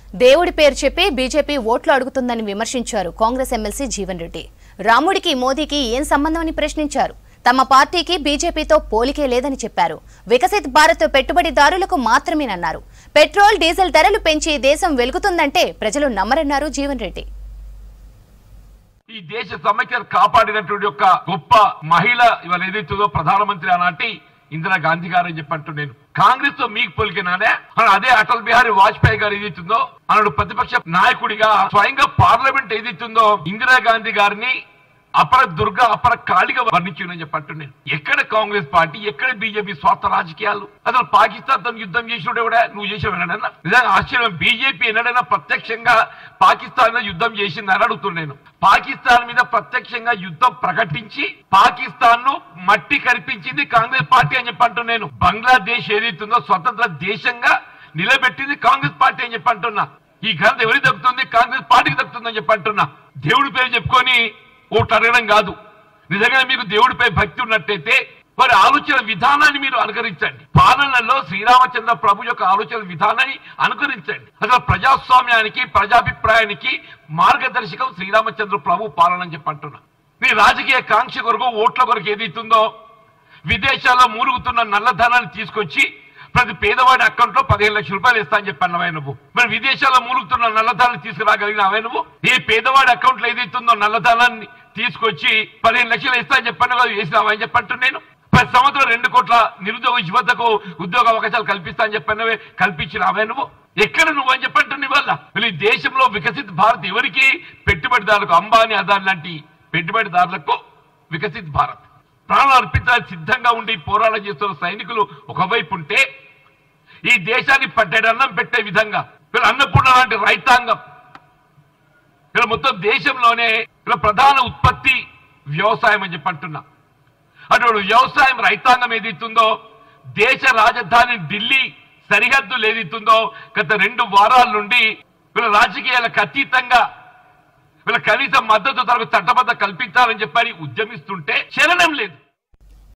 దేవుడి పేరు చెప్పి బీజేపీ ఓట్లు అడుగుతుందని విమర్శించారు కాంగ్రెస్ ఎమ్మెల్సీ జీవన్ రెడ్డి రాముడికి మోదీకి ఏం సంబంధం అని ప్రశ్నించారు తమ పార్టీకి బీజేపీతో పోలికే లేదని చెప్పారు వికసిత్ భారత్ పెట్టుబడిదారులకు మాత్రమేనన్నారు పెట్రోల్ డీజిల్ ధరలు పెంచి దేశం వెలుగుతుందంటే ప్రజలు నమ్మరన్నారు జీవన్ రెడ్డి ఈ దేశ సమైక్యత కాపాడినటువంటి యొక్క గొప్ప మహిళ ఇవాళ ఏదైతుందో ప్రధానమంత్రి ఆనాటి ఇందిరా గాంధీ గారు అని చెప్పంటూ నేను కాంగ్రెస్ తో మీకు పొలికినానే అని అదే అటల్ బిహారీ వాజ్పేయి గారు ఏదైతుందో అన్నాడు ప్రతిపక్ష నాయకుడిగా స్వయంగా పార్లమెంట్ ఏదైతుందో ఇందిరా గాంధీ గారిని అపర దుర్గ అపర కాళిగా వర్ణించిందని చెప్పంటూ నేను ఎక్కడ కాంగ్రెస్ పార్టీ ఎక్కడ బీజేపీ స్వార్థ రాజకీయాలు అసలు పాకిస్తాన్ తో యుద్ధం చేసినోడు కూడా నువ్వు చేసావు ఎన్నడన్నా నిజంగా ఆశ్చర్యం బీజేపీ ఎన్నడైనా ప్రత్యక్షంగా పాకిస్తాన్ లో యుద్ధం చేసిందని అడుగుతున్నాను పాకిస్తాన్ మీద ప్రత్యక్షంగా యుద్ధం ప్రకటించి పాకిస్తాన్ ను మట్టి కనిపించింది కాంగ్రెస్ పార్టీ అని చెప్పంటున్నాను బంగ్లాదేశ్ ఏదైతుందో స్వతంత్ర దేశంగా నిలబెట్టింది కాంగ్రెస్ పార్టీ అని చెప్పంటున్నా ఈ ఘనత ఎవరికి దక్కుతుంది కాంగ్రెస్ పార్టీకి దక్కుతుందని చెప్పంటున్నా దేవుడి పేరు చెప్పుకొని ఓట్లు అడగడం కాదు నిజంగా మీకు దేవుడిపై భక్తి ఉన్నట్టయితే వారి ఆలోచన విధానాన్ని మీరు అనుకరించండి పాలనలో శ్రీరామచంద్ర ప్రభు యొక్క ఆలోచన విధానాన్ని అనుకరించండి అసలు ప్రజాస్వామ్యానికి ప్రజాభిప్రాయానికి మార్గదర్శకం శ్రీరామచంద్ర ప్రభు పాలన అని చెప్పి అంటున్నా మీ రాజకీయ కాంక్ష కొరకు ఓట్ల కొరకు ఏదైతుందో విదేశాల్లో మూలుగుతున్న నల్లధనాన్ని తీసుకొచ్చి ప్రతి పేదవాడి అకౌంట్ లో పదిహేను లక్షల రూపాయలు ఇస్తా అని చెప్పాను అవే నువ్వు మరి విదేశాల్లో మూలుగుతున్న నల్లధనాన్ని తీసుకురాగలిగిన అవే నువ్వు ఏ పేదవాడి అకౌంట్ లో ఏదైతుందో నల్లధనాన్ని తీసుకొచ్చి పదిహేను లక్షలు ఇస్తా అని చెప్పాను కదా వేసినావా అని చెప్పంటు నేను ప్రతి సంవత్సరం రెండు కోట్ల నిరుద్యోగ యువతకు ఉద్యోగ అవకాశాలు కల్పిస్తా అని చెప్పానవే కల్పించినావే నువ్వు ఎక్కడ నువ్వు అని చెప్పంటుంది వల్ల ఈ దేశంలో వికసిత్ భారత్ ఎవరికి పెట్టుబడిదారులకు అంబానీ అదాని లాంటి పెట్టుబడిదారులకు వికసిత్ భారత్ ప్రాణాలు అర్పించడానికి సిద్ధంగా ఉండి పోరాటం చేస్తున్న సైనికులు ఒకవైపు ఉంటే ఈ దేశాన్ని పట్టెడన్నం పెట్టే విధంగా వీళ్ళ అన్నపూర్ణ లాంటి రైతాంగం వీళ్ళ మొత్తం దేశంలోనే వీళ్ళ ప్రధాన ఉత్పత్తి వ్యవసాయం అని చెప్పి అంటున్నా అటువంటి వ్యవసాయం రైతాంగం ఏదైతుందో దేశ రాజధాని ఢిల్లీ సరిహద్దులు ఏదైతుందో గత రెండు వారాల నుండి వీళ్ళ రాజకీయాలకు అతీతంగా వీళ్ళ కనీస మద్దతు ధరకు చట్టబద్ధ కల్పించాలని చెప్పని ఉద్యమిస్తుంటే చలనం లేదు